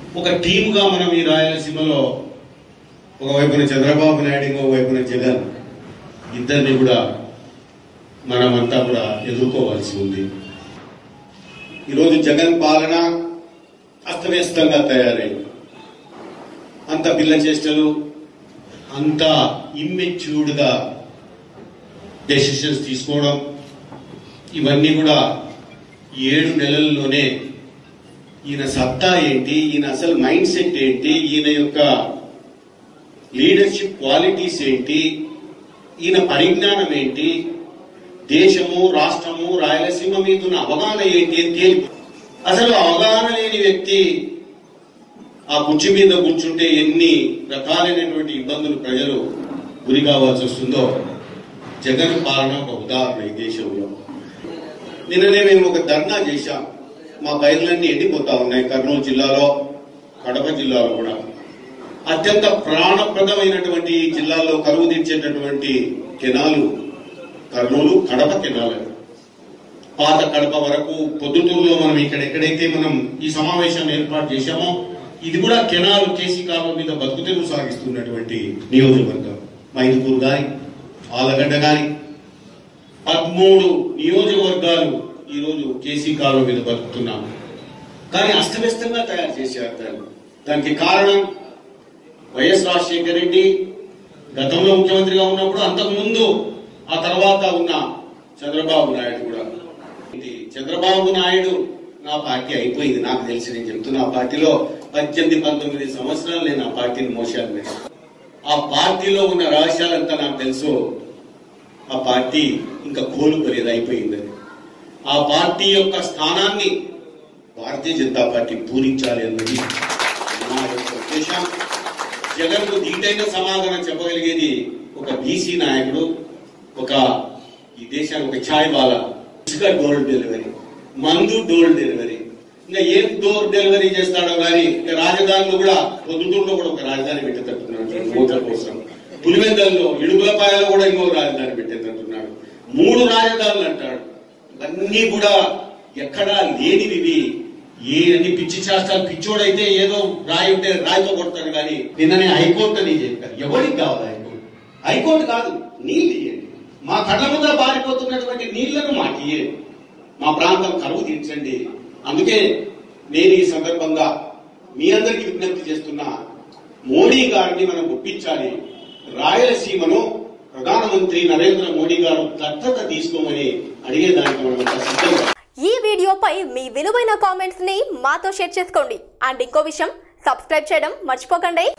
ఒక టీముగా మనం ఈ రాయలసీమలో ఒకవైపున చంద్రబాబు నాయుడు ఇంకోవైపున జగన్ ఇద్దరిని కూడా మనమంతా కూడా ఎదుర్కోవాల్సి ఉంది ఈరోజు జగన్ పాలన అస్తవ్యస్తంగా తయారైంది అంత పిల్ల చేష్టలు అంత ఇమ్మెచ్యూర్డ్గా డెసిషన్స్ తీసుకోవడం ఇవన్నీ కూడా ఏడు నెలల్లోనే ఈయన సత్తా ఏంటి ఈయన అసలు మైండ్ సెట్ ఏంటి ఈయన యొక్క లీడర్షిప్ క్వాలిటీస్ ఏంటి ఈయన పరిజ్ఞానం ఏంటి దేశము రాష్ట్రము రాయలసీమ మీద ఉన్న అవగాహన ఏంటి అని తేలి అసలు అవగాహన లేని వ్యక్తి ఆ కుర్చీ మీద కూర్చుంటే ఎన్ని రకాలైనటువంటి ఇబ్బందులు ప్రజలు గురి కావాల్సి వస్తుందో జగన్ పాలన ఒక ఉదాహరణ ఈ దేశంలో నిన్ననే మేము ఒక ధర్నా చేశాం మా బయర్లన్నీ ఎండిపోతా ఉన్నాయి కర్నూలు జిల్లాలో కడప జిల్లాలో కూడా అత్యంత ప్రాణప్రదమైనటువంటి ఈ జిల్లాలో కరువు తీర్చేటటువంటి కెనాలు కర్నూలు కడప కెనాల్ అది. పాత కడప వరకు పొద్దుటూరులో మనం ఇక్కడ ఎక్కడైతే మనం ఈ సమావేశం ఏర్పాటు చేశామో ఇది కూడా కెనాల్ కేసీ కాలువ మీద బతుకుతెరువు సాగిస్తున్నటువంటి నియోజకవర్గం మైదుపూర్ గాని ఆలగడ్డ గాని పదమూడు నియోజకవర్గాలు ఈ రోజు కేసీ కాలువ మీద బతుకుతున్నాం కానీ అస్తవ్యస్తంగా తయారు చేశారు దాన్ని దానికి కారణం వైఎస్ రాజశేఖర రెడ్డి గతంలో ముఖ్యమంత్రిగా ఉన్నప్పుడు అంతకు ముందు ఆ తర్వాత ఉన్న చంద్రబాబు నాయుడు కూడా ఇది చంద్రబాబు నాయుడు నా పార్టీ అయిపోయింది నాకు తెలిసి నేను చెప్తున్నా ఆ పార్టీలో పద్దెనిమిది పంతొమ్మిది సంవత్సరాలు నేను ఆ పార్టీని మోసాను నేను. ఆ పార్టీలో ఉన్న రహస్యాలంతా నాకు తెలుసు ఆ పార్టీ ఇంకా కోలుకోలేదు అయిపోయిందని ఆ పార్టీ యొక్క స్థానాన్ని భారతీయ జనతా పార్టీ పూరించాలి అన్నది నా యొక్క ఉద్దేశం జగన్ కు దీటైన సమాధానం చెప్పగలిగేది ఒక బీసీ నాయకుడు ఒక ఈ దేశానికి ఒక ఛాయ్ బాల ఇసుక డోర్ డెలివరీ మందు డోర్ డెలివరీ ఇంకా ఏం డోర్ డెలివరీ చేస్తాడో గానీ ఇంకా రాజధానిలో కూడా పొద్దుటూరులో కూడా ఒక రాజధాని పెట్టేటట్టున్నాడు ఓట్ల కోసం పులివెందల్లో ఇడుగులపాయలో కూడా ఇంకో రాజధాని పెట్టేటట్టున్నాడు మూడు రాజధానులు అంటాడు ఇవన్నీ కూడా ఎక్కడా లేనివి ఇవి. ఏ అన్ని పిచ్చి చేస్తాడు పిచ్చోడైతే ఏదో రాయి ఉంటే రాయితో కొడతాడు కానీ నిన్ననే హైకోర్టు అని చెప్పారు ఎవరికి కావాలి హైకోర్టు హైకోర్టు కాదు నీళ్ళు ఇయ్యండి మా కళ్ళ ముందర పారిపోతున్నటువంటి నీళ్లను మాకు ఇయ్యండి మా ప్రాంతం కరువు తీర్చండి అందుకే నేను ఈ సందర్భంగా మీ అందరికీ విజ్ఞప్తి చేస్తున్నా మోడీ గారిని మనం ఒప్పించాలి రాయలసీమను ప్రధానమంత్రి నరేంద్ర మోడీ గారు దత్తత తీసుకోమని అడిగేదానికి మనం అంతా సిద్ధంగా ఈ వీడియోపై మీ విలువైన కామెంట్స్ ని మాతో షేర్ చేసుకోండి అండ్ ఇంకో విషయం సబ్స్క్రైబ్ చేయడం మర్చిపోకండి